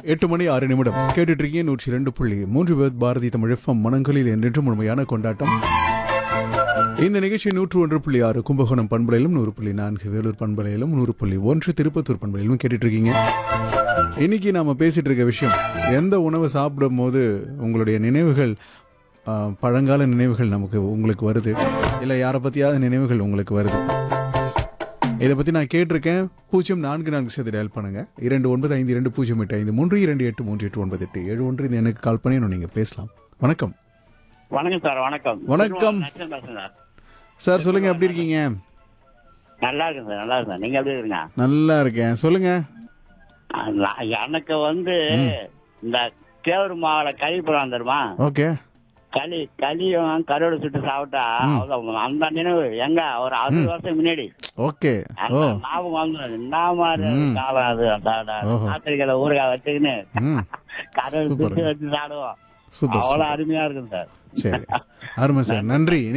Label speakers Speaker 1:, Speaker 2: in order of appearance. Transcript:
Speaker 1: எட்டு மணி ஆறு நிமிடம் கேட்டுட்டு இருக்கீங்க நூற்றி ரெண்டு புள்ளி மூன்று பேர் பாரதி தமிழ் எஃப்எம் மனங்களில் என்றென்று முழுமையான கொண்டாட்டம் இந்த நிகழ்ச்சி நூற்று ஒன்று புள்ளி ஆறு கும்பகோணம் பண்பலையிலும் நூறு புள்ளி நான்கு வேலூர் பண்பலையிலும் நூறு புள்ளி ஒன்று திருப்பத்தூர் பண்பலையிலும் கேட்டுட்டு இருக்கீங்க இன்னைக்கு நாம பேசிட்டு இருக்க விஷயம் எந்த உணவு சாப்பிடும் போது உங்களுடைய நினைவுகள் ஆ, பழங்கால நினைவுகள் நமக்கு உங்களுக்கு வருது இல்லை யாரை பற்றியாவது நினைவுகள் உங்களுக்கு வருது இதை பற்றி நான் கேட்டிருக்கேன் பூஜ்ஜியம் நான்கு நான்கு சேர்த்து டயல் பண்ணுங்க இரண்டு ஒன்பது ஐந்து இரண்டு பூஜ்ஜியம் எட்டு ஐந்து மூன்று இரண்டு எட்டு மூன்று எட்டு ஒன்பது எட்டு ஏழு ஒன்று இது எனக்கு கால் பண்ணி நீங்கள் பேசலாம் வணக்கம்
Speaker 2: வணக்கம் சார் வணக்கம்
Speaker 1: வணக்கம்.
Speaker 2: நச்சன் பேசுறேன் சார்
Speaker 1: சார் சொல்லுங்க எப்படி இருக்கீங்க
Speaker 2: நல்லா இருக்கேன் சார் நல்லா இருக்கேன் நீங்க எப்படி இருக்கீங்க
Speaker 1: நல்லா இருக்கேன் சொல்லுங்க
Speaker 2: ஆ, நான் எனக்கு வந்து இந்த கேவரு மாவுல களி போடுவாங்க தெரியுமா
Speaker 1: ஓகே
Speaker 2: களி களியும் கருவாடு சுட்டு சாப்பிட்டா அவ்வளவு அந்த நினைவு எங்க ஒரு அறுபது வருஷம் முன்னாடி
Speaker 1: ஓகே ஓ
Speaker 2: அந்த ஞாபகம் வந்து என்ன மாதிரி
Speaker 1: ம்.
Speaker 2: காலம் அது அந்த
Speaker 1: ஓஹோ.
Speaker 2: ராத்திரிகளை ஊறுகாய் வச்சுக்கின்னு
Speaker 1: ம்
Speaker 2: கருவாடு
Speaker 1: சூப்பர்.
Speaker 2: சுட்டு வச்சு சாப்பிடுவோம்
Speaker 1: சூப்பர்
Speaker 2: அவ்வளவு
Speaker 1: சூப்பர்
Speaker 2: அருமையா இருக்கும் சார்
Speaker 1: சரி அருமை சார் நன்றி